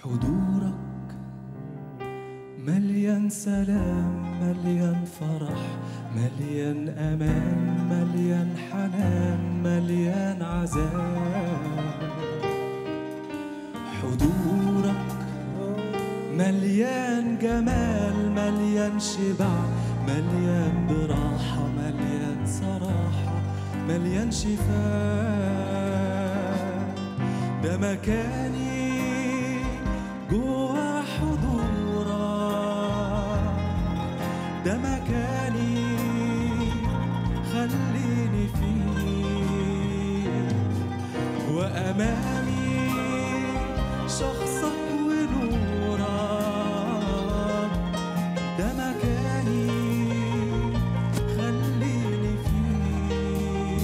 حضورك مليان سلام مليان فرح مليان امان مليان حنان مليان عذاب حضورك مليان جمال مليان شبع مليان براحة مليان صراحة مليان شفاء ده مكاني جوا حضورك ده مكاني خليني فيه وأمامي شخصك ونورك ده مكاني خليني فيه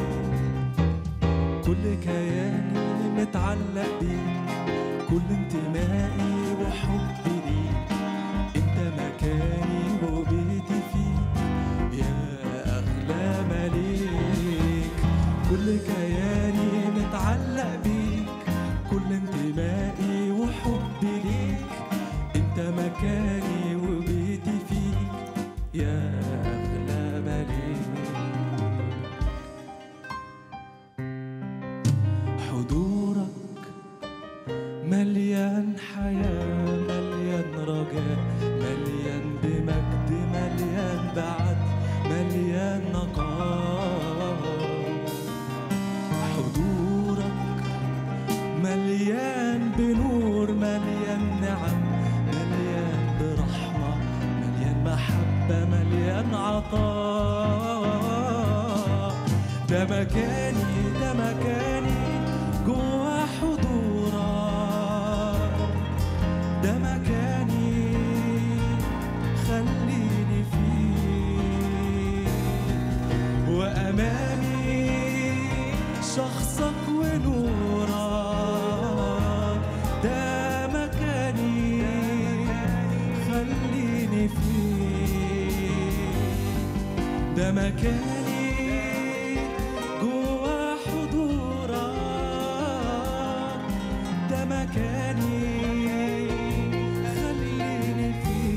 كل كياني متعلق بيك كل انتمائي وحبي ليك انت مكاني وبيتي فيك يا اغلى مليك كل كياني متعلق بيك كل انتمائي وحبي ليك انت مكاني وبيتي فيك يا اغلى مليك حضورك مليان حياة مليان رجاء مليان بمجد مليان بعد مليان نقاء حضورك مليان بنور مليان نعم مليان برحمة مليان محبة مليان عطاء ده مكاني ده مكاني جوا حضورك ده مكاني خليني فيه وأمامي شخصك ونورك ده مكاني خليني فيه ده مكاني جوا حضورك ده مكاني خليني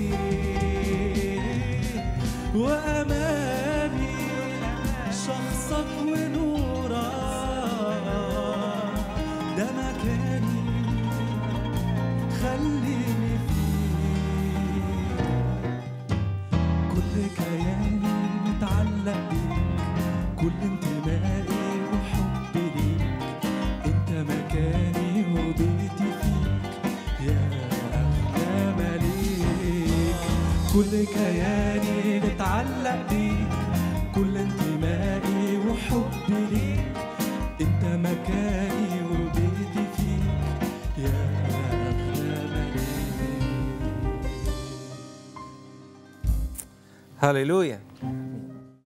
فيه وأمامي شخصك ونورك ده مكاني خليني فيه كل كياني متعلق بيك كل انتمائي وحبي ليك انت مكاني وبيتي فيك يا اغلى مليك كل كياني متعلق بيك كل انتمائي وحبي ليك انت مكاني وبيتي فيك يا اغلى مليك هللويا